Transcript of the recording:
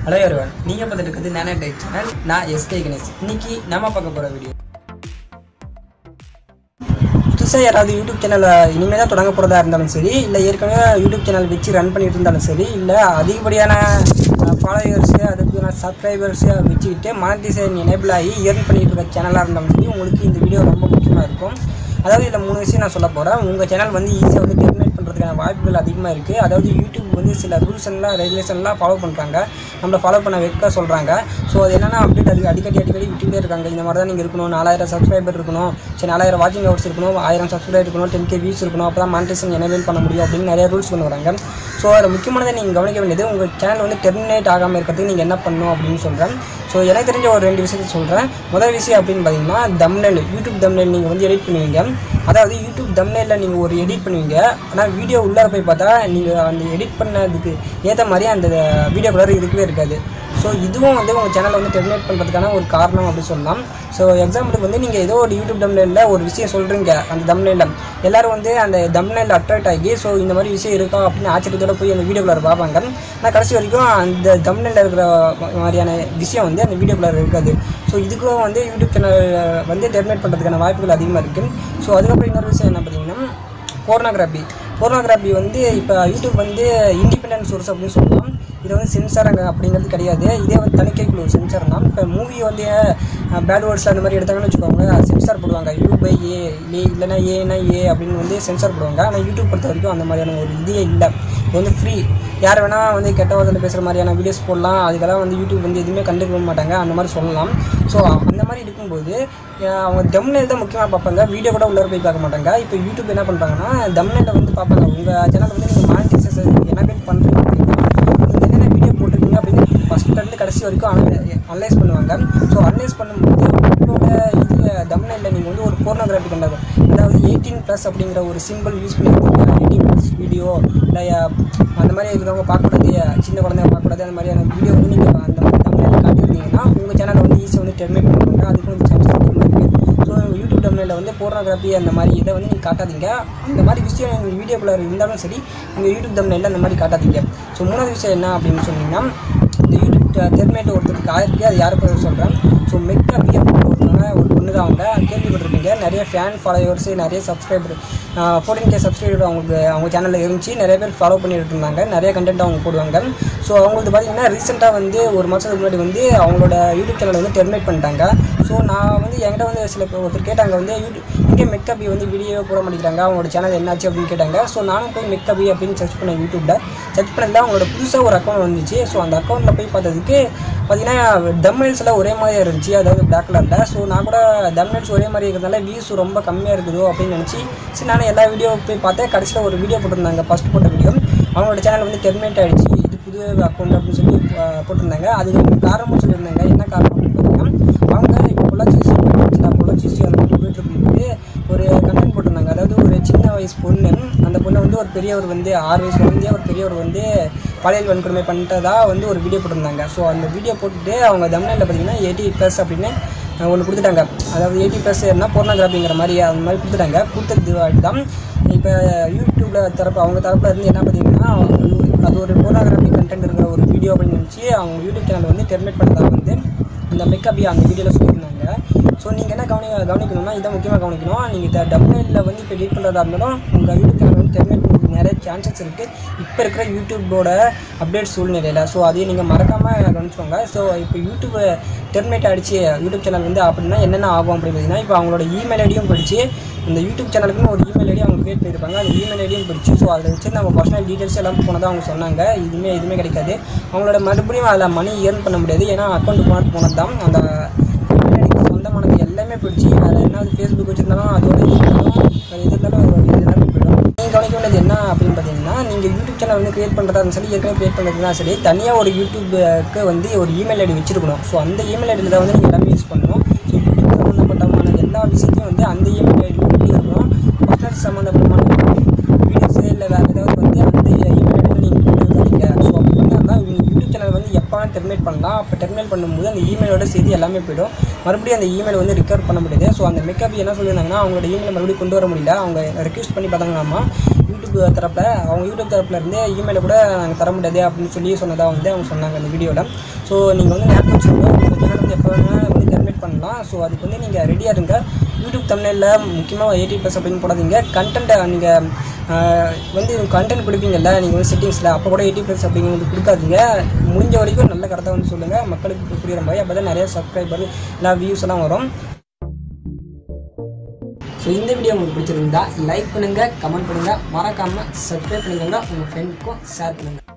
hello யாருவன் நீங்கள் பார்த்துட்டு இருக்கிறது நானே டைட் சேனல் நான் எஸ்கே கணேஷ் இன்னைக்கு நாம பார்க்க போகிற வீடியோ புதுசாக யாராவது யூடியூப் சேனலை இனிமேல் தான் தொடங்க போகிறதா இருந்தாலும் சரி இல்லை ஏற்கனவே யூடியூப் சேனல் வச்சு ரன் பண்ணிட்டு இருந்தாலும் சரி இல்லை அதிகப்படியான ஃபாலோவர்ஸு அதுக்கான சப்ஸ்கிரைபர்ஸு வச்சுக்கிட்டு மானிட்டைசேஷன் எனேபிள் ஆகி ஏர்ன் பண்ணிட்டு இருக்க சேனலாக இருந்தாலும் சரி உங்களுக்கு இந்த வீடியோ ரொம்ப முக்கியமாக இருக்கும் அதாவது இதில் மூணு விஷயம் நான் சொல்ல போகிறேன் உங்கள் சேனல் வந்து ஈஸியாக வந்து டெர்மினேட் பண்ணுறதுக்கான வாய்ப்புகள் அதிகமாக இருக்குது அதாவது யூடியூப் வந்து சில ரூல்ஸ் எல்லாம் ரெகுலேஷன்லாம் ஃபாலோ பண்ணுறாங்க நம்மளை ஃபாலோ பண்ண வைக்க சொல்கிறாங்க ஸோ அது என்னென்னா அப்டேட் அது அடிக்கடி அடிக்கடி விட்டுட்டே இருக்காங்க இந்த மாதிரி தான் நீங்கள் இருக்கணும் நாலாயிரம் சப்ஸ்கிரைபர் இருக்கணும் சரி நாலாயிரம் வாட்சிங் ஹவர்ஸ் இருக்கணும் ஆயிரம் சப்ஸ்கிரைபர் இருக்கணும் டென் கே வியூஸ் இருக்கணும் அப்போ தான் மானிட்டேஷன் எனேபிள் பண்ண முடியும் அப்படின்னு நிறைய ரூல்ஸ் கொண்டு வராங்க ஸோ அதில் முக்கியமானதை நீங்கள் கவனிக்க வேண்டியது உங்கள் சேனல் வந்து டெர்மினேட் ஆகாமல் இருக்கிறதுக்கு நீங்கள் என்ன பண்ணணும் அப்படின்னு சொல்கிறேன் ஸோ எனக்கு தெரிஞ்ச ஒரு ரெண்டு விஷயத்தை சொல்கிறேன் முதல் விஷயம் அப்படின்னு பார்த்தீங்கன்னா தம்னெல் யூடியூப் தம்னெல் நீங்கள் வந்து எடிட் பண்ணுவீங்க அதாவது யூடியூப் தம்னெல்ல நீங்கள் ஒரு எடிட் பண்ணுவீங்க ஆனால் வீடியோ உள்ளார போய் பார்த்தா நீங்கள் அந்த எடிட் பண்ணதுக்கு ஏற்ற மாதிரி அந்த வீடியோ கலர் இருக்கவே இருக்காது ஸோ இதுவும் வந்து உங்கள் சேனலை வந்து டெர்மினேட் பண்ணுறதுக்கான ஒரு காரணம் அப்படி சொல்லலாம் ஸோ எக்ஸாம்பிளுக்கு வந்து நீங்கள் ஏதோ ஒரு யூடியூப் தம்னெல்ல ஒரு விஷயம் சொல்கிறீங்க அந்த தம்னெல்ல எல்லாரும் வந்து அந்த தம்னெல் அட்ராக்ட் ஆகி ஸோ இந்த மாதிரி விஷயம் இருக்கா அப்படின்னு ஆச்சரியத்தோட போய் அந்த வீடியோ கலர் பார்ப்பாங்க ஆனால் கடைசி வரைக்கும் அந்த தம்னெல்ல இருக்கிற மாதிரியான விஷயம் வந்து அந்த வீடியோ கலர் இருக்காது ஸோ இதுக்கும் வந்து யூடியூப் சேனல் வந்து டெர்மினேட் பண்ணுறதுக்கான வாய்ப்புகள் அதிகமாக இருக்குது ஸோ அதுக்கப்புறம் இன்னொரு விஷயம் என்ன பார்த்தீங்கன்னா போர்னோகிராஃபி போர்னோகிராஃபி வந்து இப்போ யூடியூப் வந்து இண்டிபெண்டன்ட் சோர்ஸ் அப்படின்னு சொல்லலாம் இது வந்து சென்சார் அங்கே அப்படிங்கிறது கிடையாது இதே வந்து தணிக்கைக்குள்ள ஒரு சென்சார் தான் இப்போ மூவி வந்து பேட் வேர்ட்ஸில் அந்த மாதிரி எடுத்தாங்கன்னு வச்சுக்கோங்க சென்சார் போடுவாங்க யூ பை ஏ ஏ இல்லைனா ஏனா ஏ அப்படின்னு வந்து சென்சார் போடுவாங்க ஆனால் யூடியூப் பொறுத்த வரைக்கும் அந்த மாதிரியான ஒரு இதே இல்லை இது வந்து ஃப்ரீ யார் வேணால் வந்து கெட்ட வார்த்தையில் பேசுகிற மாதிரியான வீடியோஸ் போடலாம் அதுக்கெல்லாம் வந்து யூடியூப் வந்து எதுவுமே கண்டுக்க மாட்டாங்க அந்த மாதிரி சொல்லலாம் ஸோ அந்த மாதிரி இருக்கும்போது அஹ் அவங்க தம்னேல் தான் முக்கியமாக பார்ப்பாங்க வீடியோ கூட உள்ளே போய் பார்க்க மாட்டாங்க இப்போ யூடியூப் என்ன பண்ணுறாங்கன்னா தம்னேல வந்து பார்ப்பாங்க உங்கள் சேனல் வந்து நீங்கள் மானிட்டைசேஷன் எனபிள் பண்ணுறீங்க அப்படின்னா நீங்கள் என்னென்ன வீடியோ போட்டிருக்கீங்க அப்படின்னு ஃபஸ்ட்லேருந்து கடைசி வரைக்கும் அனலைஸ் பண்ணுவாங்க ஸோ அனலைஸ் பண்ணும்போது உங்களோட இது தம்னேலில் நீங்கள் வந்து ஒரு போர்னோகிராஃபி கண்டாங்க அதாவது எயிட்டீன் ப்ளஸ் அப்படிங்கிற ஒரு சிம்பிள் யூஸ் பண்ணியிருக்கீங்க எயிட்டீன் ப்ளஸ் வீடியோ இல்லை அந்த மாதிரி இருக்கிறவங்க பார்க்கக்கூடாது சின்ன குழந்தைங்க பார்க்கக்கூடாது அந்த மாதிரியான வீடியோ வந்து நீங்கள் அந்த தம்னேலில் காட்டியிருந்தீங்கன்னா உங்கள் சேனலை வந்து ஈஸியாக வந்து டெர்மினேட் பண்ணுவாங்க அதுக்கு வந்து சான்சஸ் அதிகமாக இருக்குது ஸோ யூடியூப் டம்னேலில் வந்து போர்னோகிராஃபி அந்த மாதிரி இதை வந்து நீங்கள் காட்டாதீங்க அந்த மாதிரி விஷயம் உங்கள் வீடியோக்குள்ளே இருந்தாலும் சரி உங்கள் யூடியூப் தம்னேலில் அந்த மாதிரி காட்டாதீங்க ஸோ மூணாவது விஷயம் என்ன அப்படின்னு சொன்னீங்கன்னா இந்த யூடியூப் டெர்மினேட் ஒருத்தருக்கு ஆயிருக்கு அது யாரை பேர் சொல்கிறேன் ஸோ மெக்கா பிஎஃப் ஒருத்தவங்க ஒரு பொண்ணு தான் அவங்க கேள்விப்பட்டிருப்பீங்க நிறைய ஃபேன் ஃபாலோவர்ஸ் நிறைய சப்ஸ்கிரைபர் ஃபோர்டீன் கே சப்ஸ்கிரைபர் அவங்களுக்கு அவங்க சேனலில் இருந்துச்சு நிறைய பேர் ஃபாலோ பண்ணிட்டு இருந்தாங்க நிறைய கண்டென்ட் அவங்க போடுவாங்க ஸோ அவங்களுக்கு பார்த்தீங்கன்னா ரீசெண்டாக வந்து ஒரு மாதத்துக்கு முன்னாடி வந்து அவங்களோட யூடியூப் சேனலை வந்து டெர்மினேட் பண்ணிட்டாங்க ஸோ நான் வந்து என்கிட்ட வந்து சில பேர் ஒருத்தர் கேட்டாங்க வந்து யூடியூப் இங்கே மெக்கபி வந்து வீடியோ போட மாட்டேங்கிறாங்க அவங்களோட சேனல் என்னாச்சு அப்படின்னு கேட்டாங்க ஸோ நானும் போய் மெக்கபி அப்படின்னு சர்ச் பண்ணேன் யூடியூப்பில் சர்ச் பண்ணதில் அவங்களோட புதுசாக ஒரு அக்கௌண்ட் வந்துச்சு ஸோ அந்த அக்கௌண்ட்டில் போய் பார்த்ததுக்கு பார்த்தீங்கன்னா தம்னைல்ஸ் எல்லாம் ஒரே மாதிரியே இருந்துச்சு அதாவது பிளாக் கலரில் ஸோ நான் கூட தம்னைல்ஸ் ஒரே மாதிரி இருக்கிறதுனால வியூஸ் ரொம்ப கம்மியாக இருக்குதோ அப்படின்னு நினச்சி சரி நானும் எல்லா வீடியோ போய் பார்த்தேன் கடைசியில் ஒரு வீடியோ போட்டிருந்தாங்க ஃபஸ்ட் போட்ட வீடியோ அவங்களோட சேனல் வந்து டெர்மினேட் ஆகிடுச்சு இது புது அக்கௌண்ட் அப்படின்னு சொல்லி அஹ், போட்டிருந்தாங்க அதுக்கு காரணமும் சொல்லியிருந்தாங்க என்ன காரணம் அப்படின்னு பார்த்தீங்கன்னா அவங்க இப்போ பொள்ளாச்சி சில பொள்ளாச்சி அதில் மட்டும் போயிட்டு இருக்கும்போது ஒரு கண்டென்ட் போட்டிருந்தாங்க அதாவது ஒரு சின்ன வயசு பொண்ணு அந்த பொண்ணை வந்து ஒரு பெரியவர் வந்து ஆறு வயசு குழந்தைய ஒரு பெரியவர் வந்து பாலியல் வன்கொடுமை பண்ணிட்டதா வந்து ஒரு வீடியோ போட்டிருந்தாங்க ஸோ அந்த வீடியோ போட்டுட்டு அவங்க தமிழ்நாட்டில் பார்த்தீங்கன்னா எயிட்டி ப்ளஸ் அப்படின்னு ஒன்று கொடுத்துட்டாங்க அதாவது எயிட்டி ப்ளஸ் என்ன போர்னோகிராஃபிங்கிற மாதிரி அந்த மாதிரி கொடுத்துட்டாங்க கொடுத்தது தான் இப்போ யூடியூப்பில் தரப்பு அவங்க தரப்புல இருந்து என்ன பார்த்தீங்கன்னா அது ஒரு போர்னோகிராஃபி கண்டென்ட் இருக்கிற ஒரு வீடியோ அப்படின்னு நினச்சி அவங்க யூடியூப் சேனல் வந்து டெர்மினேட் பண்ணதா வந்து அந்த மெக்கபி அந்த வீடியோவில் சொல்லியிருந்தாங்க ஸோ நீங்கள் என்ன கவனி கவனிக்கணும்னா இதை முக்கியமாக கவனிக்கணும் நீங்கள் டம்னைலில் வந்து இப்போ எடிட் பண்ணுறதா இருந்தாலும் உங்கள் யூடியூப் சேனல் வந்து டெர்மினேட் பண்ணுறதுக்கு நிறைய சான்சஸ் இருக்குது இப்போ இருக்கிற யூடியூப்போட அப்டேட் சூழ்நிலையில் ஸோ அதையும் நீங்கள் மறக்காமல் கவனிச்சுக்கோங்க ஸோ இப்போ யூடியூப் டெர்மினேட் ஆகிடுச்சு யூடியூப் சேனல் வந்து அப்படின்னா என்னென்ன ஆகும் அப்படின்னு பார்த்தீங்கன்னா இப்போ அவங்களோட இமெயில் ஐடியும் போயிடுச்சு இந்த யூடியூப் சேனலுக்குன்னு ஒரு இமெயில் ஐடி அவங்க கிரியேட் பண்ணியிருப்பாங்க அந்த இமெயில் ஐடியும் போயிடுச்சு ஸோ அதில் வச்சு நம்ம பர்சனல் டீட்டெயில்ஸ் எல்லாம் போனதாக அவங்க சொன்னாங்க இதுவுமே எதுவுமே கிடைக்காது அவங்களோட மறுபடியும் அதில் மணி ஏர்ன் பண்ண முடியாது ஏன்னா அக்கௌண்ட் போனது போனது தான் அந்த email ID க்கு சொந்தமானது எல்லாமே போயிடுச்சு அதில் என்ன ஃபேஸ்புக் வச்சுருந்தாலும் அதோட இருந்தாலும் அது எது இருந்தாலும் அது எல்லாமே போயிடும் நீங்கள் கவனிக்க வேண்டியது என்ன அப்படின்னு பார்த்தீங்கன்னா நீங்கள் யூடியூப் சேனல் வந்து கிரியேட் பண்ணுறதா இருந்தாலும் சரி ஏற்கனவே கிரியேட் பண்ணுறதுனா சரி தனியாக ஒரு யூடியூப்க்கு வந்து ஒரு இமெயில் ஐடி வச்சிருக்கணும் ஸோ அந்த இமெயில் ஐடியில் தான் வந்து நீங்கள் எல்லாமே யூஸ் பண்ணணும் ஸோ யூடியூப் சம்மந்தப்பட்டமான எல்லா விஷயத்தையும் வந்து அந்த இமெயில் ஐடி இருக்கணும் பர்சனல் சம்மந்தப்பட்டமான வீடியோஸ் இல்லை வேறு ஏதாவது வந்து அந்த இமெயில் ஐடியில் நீங்கள் போட்டுருக்கீங்க ஸோ அப்படி பண்ணால் இவங்க யூடியூப் சேனல் வந்து எப்போ வேணால் டெர்மினேட் பண்ணலாம் அப்போ டெர்மினேட் பண்ணும்போது அந்த இமெயிலோட செய்தி எல்லாமே போயிடும் மறுபடியும் அந்த இமெயில் வந்து ரிகவர் பண்ண முடியாது ஸோ அந்த மேக்கப் என்ன சொல்லியிருந்தாங்கன்னா அவங்களோட இமெயில் மறுபடியும் கொண்டு வர முடியல அவங்க ரெக்வஸ்ட் பண்ணி பார்த்தாங்களாமா யூடியூப் யூடியூப் தரப்பில் அவங்க யூடியூப் தரப்பில் இருந்து இமெயிலை கூட நாங்கள் தர முடியாது அப்படின்னு சொல்லி சொன்னதாக வந்து அவங்க சொன்னாங்க அந்த வீடியோவில் ஸோ நீங்கள் வந்து ஞாபகம் வச்சுக்கோங்க உங்கள் சேனல் வந்து எப்போ வேணால் வந்து டெர்மினேட் பண்ணலாம் ஸோ அதுக்கு வந்து நீங்கள் ரெடியாக இருங்க யூடியூப் தமிழில் முக்கியமாக எயிட்டி ப்ளஸ் அப்படின்னு போடாதீங்க கண்டென்ட்டை நீங்கள் வந்து கண்டென்ட் கொடுப்பீங்கல்ல நீங்கள் வந்து செட்டிங்ஸில் அப்போ கூட எயிட்டி ப்ளஸ் அப்படிங்கிறது கொடுக்காதீங்க முடிஞ்ச வரைக்கும் நல்ல கரெக்டாக வந்து சொல்லுங்கள் மக்களுக்கு புரியுற மாதிரி அப்போ தான் நிறைய சப்ஸ்கிரைபர் எல்லாம் வியூஸ் எல்லாம் வரும் ஸோ இந்த வீடியோ உங்களுக்கு பிடிச்சிருந்தா லைக் பண்ணுங்கள் கமெண்ட் பண்ணுங்கள் மறக்காமல் சப்ஸ்கிரைப் பண்ணிக்கோங்க உங்கள் ஃப்ரெண்டுக்கும் ஷேர் பண்ணுங்கள்